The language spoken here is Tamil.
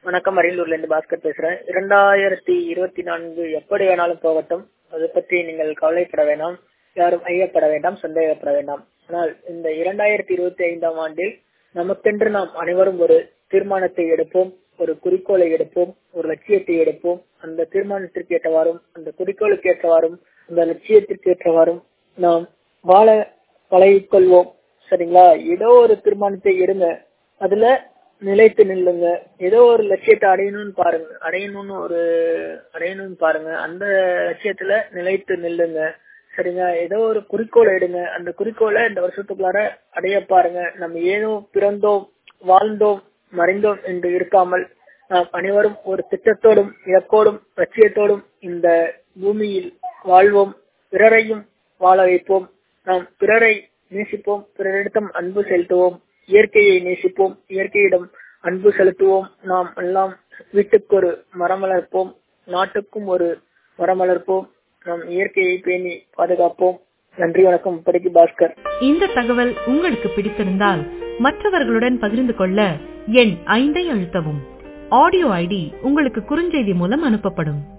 வணக்கம் அரியலூர்ல இருந்து பாஸ்கர் பேசுறேன் இரண்டாயிரத்தி இருபத்தி நான்கு எப்படி வேணாலும் போகட்டும் அதை பற்றி நீங்கள் கவலைப்பட வேண்டாம் யாரும் ஐயப்பட வேண்டாம் சந்தேகப்பட வேண்டாம் ஆனால் இந்த இரண்டாயிரத்தி இருபத்தி ஐந்தாம் ஆண்டில் நமக்கென்று நாம் அனைவரும் ஒரு தீர்மானத்தை எடுப்போம் ஒரு குறிக்கோளை எடுப்போம் ஒரு லட்சியத்தை எடுப்போம் அந்த தீர்மானத்திற்கு ஏற்றவாறும் அந்த குறிக்கோளுக்கு ஏற்றவாறும் அந்த லட்சியத்திற்கு ஏற்றவாறும் நாம் வாழ பழகிக்கொள்வோம் சரிங்களா ஏதோ ஒரு தீர்மானத்தை எடுங்க அதுல நிலைத்து நில்லுங்க ஏதோ ஒரு லட்சியத்தை அடையணும்னு பாருங்க அடையணும்னு ஒரு அடையணும்னு பாருங்க அந்த லட்சியத்துல நிலைத்து நில்லுங்க சரிங்க ஏதோ ஒரு குறிக்கோளை எடுங்க அந்த குறிக்கோளை இந்த வருஷத்துக்குள்ளார அடைய பாருங்க நம்ம ஏதோ பிறந்தோம் வாழ்ந்தோம் மறைந்தோம் என்று இருக்காமல் நாம் அனைவரும் ஒரு திட்டத்தோடும் இலக்கோடும் லட்சியத்தோடும் இந்த பூமியில் வாழ்வோம் பிறரையும் வாழ வைப்போம் நாம் பிறரை நேசிப்போம் பிறரிடத்தம் அன்பு செலுத்துவோம் இயற்கையை நேசிப்போம் இயற்கையிடம் அன்பு செலுத்துவோம் நாம் எல்லாம் வீட்டுக்கு ஒரு மரம் வளர்ப்போம் நாட்டுக்கும் ஒரு மரம் வளர்ப்போம் நாம் இயற்கையை பேணி பாதுகாப்போம் நன்றி வணக்கம் இப்படிக்கு பாஸ்கர் இந்த தகவல் உங்களுக்கு பிடித்திருந்தால் மற்றவர்களுடன் பகிர்ந்து கொள்ள எண் ஐந்தை அழுத்தவும் ஆடியோ ஐடி உங்களுக்கு குறுஞ்செய்தி மூலம் அனுப்பப்படும்